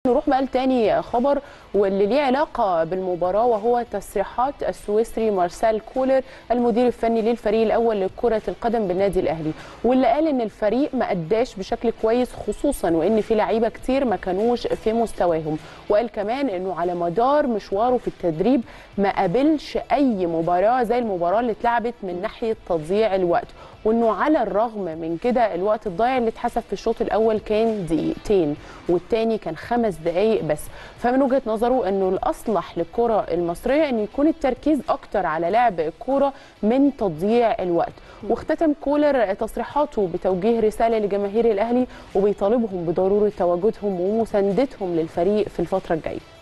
نروح بقى لتاني خبر واللي ليه علاقة بالمباراة وهو تصريحات السويسري مارسيل كولر المدير الفني للفريق الأول لكرة القدم بالنادي الأهلي واللي قال إن الفريق ما أداش بشكل كويس خصوصا وإن في لعيبة كتير ما كانوش في مستواهم وقال كمان إنه على مدار مشواره في التدريب ما قابلش أي مباراة زي المباراة اللي اتلعبت من ناحية تضييع الوقت وانه على الرغم من كده الوقت الضايع اللي اتحسب في الشوط الاول كان دقيقتين والتاني كان خمس دقائق بس فمن وجهه نظره انه الاصلح للكره المصريه ان يكون التركيز اكتر على لعب الكوره من تضييع الوقت واختتم كولر تصريحاته بتوجيه رساله لجماهير الاهلي وبيطالبهم بضروره تواجدهم ومساندتهم للفريق في الفتره الجايه